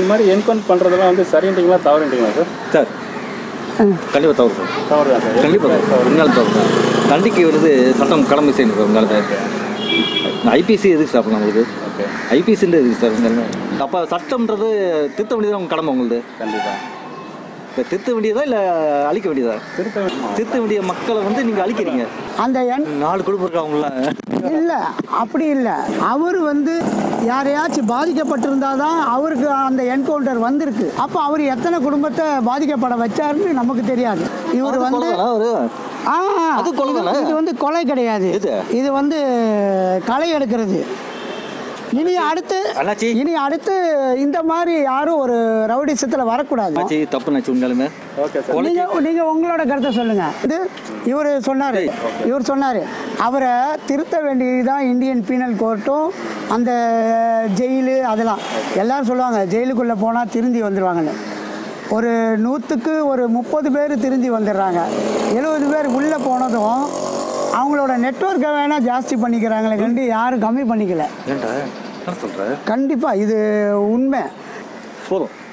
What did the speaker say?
இந்த மாதிரி என்கவுண்ட் பண்ணுறதெல்லாம் வந்து சரின்றீங்களா தவறுன்றீங்களா சார் சார் கண்டிப்பாக தவறு சார் தவறு தான் சார் கண்டிப்பாக தவறு உண்மையாலும் தவறு சார் தண்டிக்கை வருது சட்டம் கடமை செய்யணும் சார் உங்களால் ஐபிசி எதுக்கு சார் அப்போ நம்மளுக்கு ஓகே ஐபிசின்றது எதுக்கு சார் உங்க அப்போ சட்டம்ன்றது திருத்த வேண்டியது உங்கள் கடமை உங்களுது கண்டிப்பாக இப்போ திருத்த வேண்டியதா இல்லை அழிக்க வேண்டியதா திருத்த திருத்த வேண்டிய மக்களை வந்து நீங்கள் அழிக்கிறீங்க அந்த எண் நாலு குடும்பம் இருக்கவங்கள இல்லை அப்படி இல்லை அவர் வந்து யாரையாச்சும் பாதிக்கப்பட்டிருந்தா தான் அவருக்கு அந்த என்கவுண்டர் வந்திருக்கு அப்போ அவர் எத்தனை குடும்பத்தை பாதிக்கப்பட வச்சாருன்னு நமக்கு தெரியாது இவர் வந்து ஒரு ஆ அது கொலை இது- தானே? இது வந்து கொலை கிடையாது எது? இது வந்து களை எடுக்கிறது இனி அடுத்து அண்ணாச்சி இனி அடுத்து இந்த மாதிரி யாரும் ஒரு ரவுடிசத்தில் வரக்கூடாது ஆச்சு தப்பு நாச்சு உண்மையாலுமே ஓகே சார் நீங்க நீங்க உங்களோட கருத்தை சொல்லுங்க இது இவர் சொன்னாரு இவர் சொன்னாரு அவரை திருத்த வேண்டியதுதான் இந்தியன் பீனல் கோர்ட்டும் அந்த ஜெயிலு அதெல்லாம் எல்லாரும் சொல்லுவாங்க ஜெயிலுக்குள்ள போனா திருந்தி வந்துருவாங்கன்னு ஒரு நூற்றுக்கு ஒரு முப்பது பேர் திருந்தி வந்துடுறாங்க எழுபது பேர் உள்ளே போனதும் அவங்களோட நெட்வொர்க்கை வேணால் ஜாஸ்தி பண்ணிக்கிறாங்களே கண்டு யாரும் கம்மி பண்ணிக்கல ஏன்டா என்ன சொல்கிற கண்டிப்பாக இது உண்மை போதும்